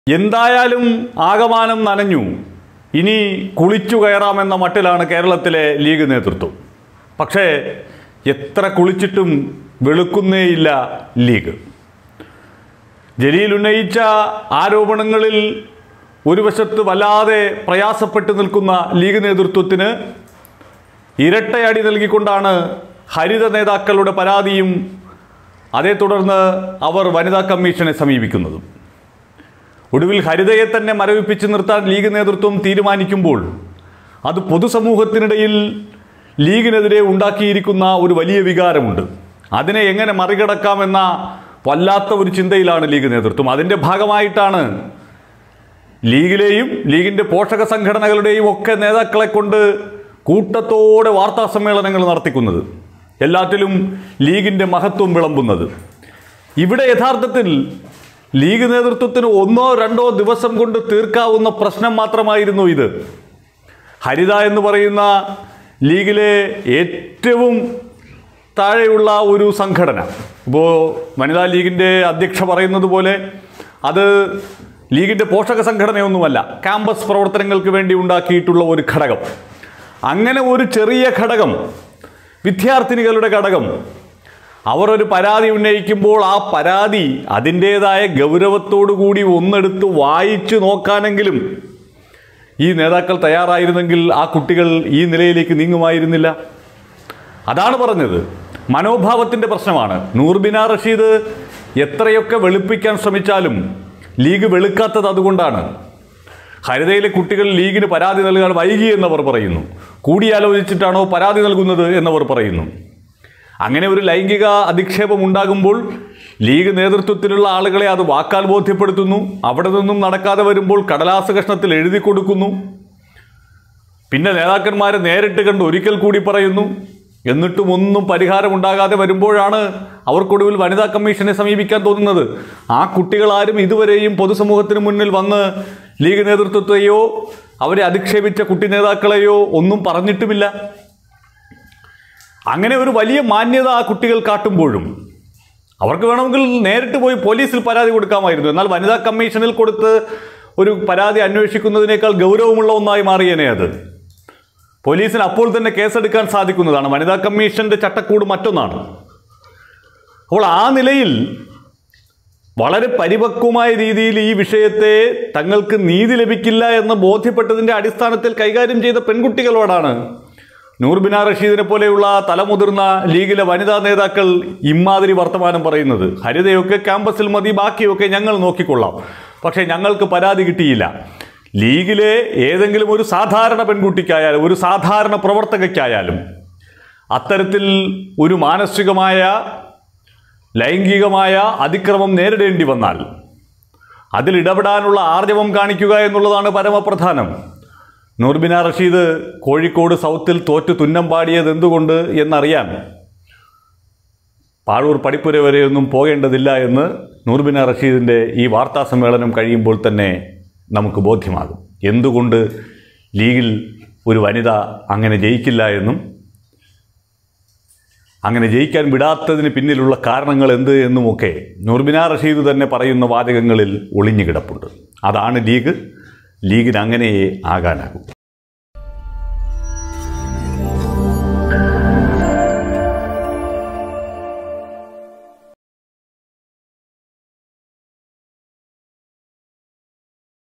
എന്തായാലും ആകമാനം നനഞ്ഞു ഇനി കുളിച്ചു കയറാമെന്ന മട്ടിലാണ് കേരളത്തിലെ ലീഗ് നേതൃത്വം പക്ഷേ എത്ര കുളിച്ചിട്ടും വെളുക്കുന്നേയില്ല ലീഗ് ജലീൽ ഉന്നയിച്ച ആരോപണങ്ങളിൽ ഒരു വശത്ത് വല്ലാതെ പ്രയാസപ്പെട്ട് നിൽക്കുന്ന ലീഗ് നേതൃത്വത്തിന് ഇരട്ടയടി നൽകിക്കൊണ്ടാണ് ഹരിത നേതാക്കളുടെ പരാതിയും അതേ തുടർന്ന് അവർ വനിതാ കമ്മീഷനെ സമീപിക്കുന്നതും ഒടുവിൽ ഹരിതയെ തന്നെ മരവിപ്പിച്ച് നിർത്താൻ ലീഗ് നേതൃത്വം തീരുമാനിക്കുമ്പോൾ അത് പൊതുസമൂഹത്തിനിടയിൽ ലീഗിനെതിരെ ഉണ്ടാക്കിയിരിക്കുന്ന ഒരു വലിയ വികാരമുണ്ട് അതിനെ എങ്ങനെ മറികടക്കാമെന്ന വല്ലാത്ത ഒരു ചിന്തയിലാണ് ലീഗ് നേതൃത്വം അതിൻ്റെ ഭാഗമായിട്ടാണ് ലീഗിലെയും ലീഗിൻ്റെ പോഷക സംഘടനകളുടെയും ഒക്കെ നേതാക്കളെ കൊണ്ട് കൂട്ടത്തോടെ വാർത്താ സമ്മേളനങ്ങൾ നടത്തിക്കുന്നത് എല്ലാറ്റിലും ലീഗിൻ്റെ മഹത്വം വിളമ്പുന്നത് ഇവിടെ യഥാർത്ഥത്തിൽ ലീഗ് നേതൃത്വത്തിന് ഒന്നോ രണ്ടോ ദിവസം കൊണ്ട് തീർക്കാവുന്ന പ്രശ്നം മാത്രമായിരുന്നു ഇത് ഹരിത എന്ന് പറയുന്ന ലീഗിലെ ഏറ്റവും താഴെയുള്ള ഒരു സംഘടന ഇപ്പോൾ വനിതാ ലീഗിൻ്റെ അധ്യക്ഷ പറയുന്നത് പോലെ അത് ലീഗിൻ്റെ പോഷക സംഘടനയൊന്നുമല്ല ക്യാമ്പസ് പ്രവർത്തനങ്ങൾക്ക് വേണ്ടി ഉണ്ടാക്കിയിട്ടുള്ള ഒരു ഘടകം അങ്ങനെ ഒരു ചെറിയ ഘടകം വിദ്യാർത്ഥിനികളുടെ ഘടകം അവർ ഒരു പരാതി ഉന്നയിക്കുമ്പോൾ ആ പരാതി അതിൻ്റേതായ ഗൗരവത്തോടു കൂടി ഒന്നെടുത്ത് വായിച്ചു നോക്കാനെങ്കിലും ഈ നേതാക്കൾ തയ്യാറായിരുന്നെങ്കിൽ ആ കുട്ടികൾ ഈ നിലയിലേക്ക് നീങ്ങുമായിരുന്നില്ല അതാണ് പറഞ്ഞത് മനോഭാവത്തിൻ്റെ പ്രശ്നമാണ് നൂർബിന റഷീദ് എത്രയൊക്കെ വെളുപ്പിക്കാൻ ശ്രമിച്ചാലും ലീഗ് വെളുക്കാത്തത് അതുകൊണ്ടാണ് ഹരിതയിലെ കുട്ടികൾ ലീഗിന് പരാതി നൽകാൻ വൈകി എന്നവർ പറയുന്നു കൂടിയാലോചിച്ചിട്ടാണോ പരാതി നൽകുന്നത് എന്നവർ പറയുന്നു അങ്ങനെ ഒരു ലൈംഗിക അധിക്ഷേപം ഉണ്ടാകുമ്പോൾ ലീഗ് നേതൃത്വത്തിലുള്ള ആളുകളെ അത് വാക്കാൽ ബോധ്യപ്പെടുത്തുന്നു അവിടെ നിന്നും നടക്കാതെ വരുമ്പോൾ കടലാസ കഷ്ണത്തിൽ എഴുതി കൊടുക്കുന്നു പിന്നെ നേതാക്കന്മാരെ നേരിട്ട് കണ്ട് ഒരിക്കൽ കൂടി പറയുന്നു എന്നിട്ടും ഒന്നും പരിഹാരമുണ്ടാകാതെ വരുമ്പോഴാണ് അവർക്കൊടുവിൽ വനിതാ കമ്മീഷനെ സമീപിക്കാൻ തോന്നുന്നത് ആ കുട്ടികളാരും ഇതുവരെയും പൊതുസമൂഹത്തിന് മുന്നിൽ വന്ന് ലീഗ് നേതൃത്വത്തെയോ അവരെ അധിക്ഷേപിച്ച കുട്ടി നേതാക്കളെയോ ഒന്നും പറഞ്ഞിട്ടുമില്ല അങ്ങനെ ഒരു വലിയ മാന്യത ആ കുട്ടികൾ കാട്ടുമ്പോഴും അവർക്ക് വേണമെങ്കിൽ നേരിട്ട് പോയി പോലീസിൽ പരാതി കൊടുക്കാമായിരുന്നു എന്നാൽ വനിതാ കമ്മീഷനിൽ കൊടുത്ത് ഒരു പരാതി അന്വേഷിക്കുന്നതിനേക്കാൾ ഗൗരവമുള്ള ഒന്നായി മാറിയേനെ അത് പോലീസിന് അപ്പോൾ തന്നെ കേസെടുക്കാൻ സാധിക്കുന്നതാണ് വനിതാ കമ്മീഷന്റെ ചട്ടക്കൂട് മറ്റൊന്നാണ് അപ്പോൾ ആ നിലയിൽ വളരെ പരിപക്വമായ രീതിയിൽ ഈ വിഷയത്തെ തങ്ങൾക്ക് നീതി ലഭിക്കില്ല എന്ന് ബോധ്യപ്പെട്ടതിൻ്റെ അടിസ്ഥാനത്തിൽ കൈകാര്യം ചെയ്ത പെൺകുട്ടികളോടാണ് നൂർബിന റഷീദിനെ പോലെയുള്ള തലമുതിർന്ന ലീഗിലെ വനിതാ നേതാക്കൾ ഇമാതിരി വർത്തമാനം പറയുന്നത് ഹരിതയൊക്കെ ക്യാമ്പസിൽ മതി ബാക്കിയൊക്കെ ഞങ്ങൾ നോക്കിക്കൊള്ളാം പക്ഷേ ഞങ്ങൾക്ക് പരാതി കിട്ടിയില്ല ലീഗിലെ ഏതെങ്കിലും ഒരു സാധാരണ പെൺകുട്ടിക്കായാലും ഒരു സാധാരണ പ്രവർത്തകയ്ക്കായാലും അത്തരത്തിൽ ഒരു മാനസികമായ ലൈംഗികമായ അതിക്രമം നേരിടേണ്ടി വന്നാൽ അതിൽ ഇടപെടാനുള്ള ആർജവം കാണിക്കുക എന്നുള്ളതാണ് പരമപ്രധാനം നൂർബിന റഷീദ് കോഴിക്കോട് സൗത്തിൽ തോറ്റു തുന്നം പാടിയത് എന്തുകൊണ്ട് എന്നറിയാൻ പാഴൂർ പടിപ്പുര വരെയൊന്നും പോകേണ്ടതില്ല എന്ന് നൂർബിന റഷീദിൻ്റെ ഈ വാർത്താ സമ്മേളനം കഴിയുമ്പോൾ തന്നെ നമുക്ക് ബോധ്യമാകും എന്തുകൊണ്ട് ലീഗിൽ ഒരു വനിത അങ്ങനെ ജയിക്കില്ല എന്നും അങ്ങനെ ജയിക്കാൻ വിടാത്തതിന് പിന്നിലുള്ള കാരണങ്ങൾ എന്ത് എന്നുമൊക്കെ നൂർബിന റഷീദ് തന്നെ പറയുന്ന വാചകങ്ങളിൽ ഒളിഞ്ഞു കിടപ്പുണ്ട് അതാണ് ലീഗ് ലീഗിന് അങ്ങനെയേ ആകാനാകൂ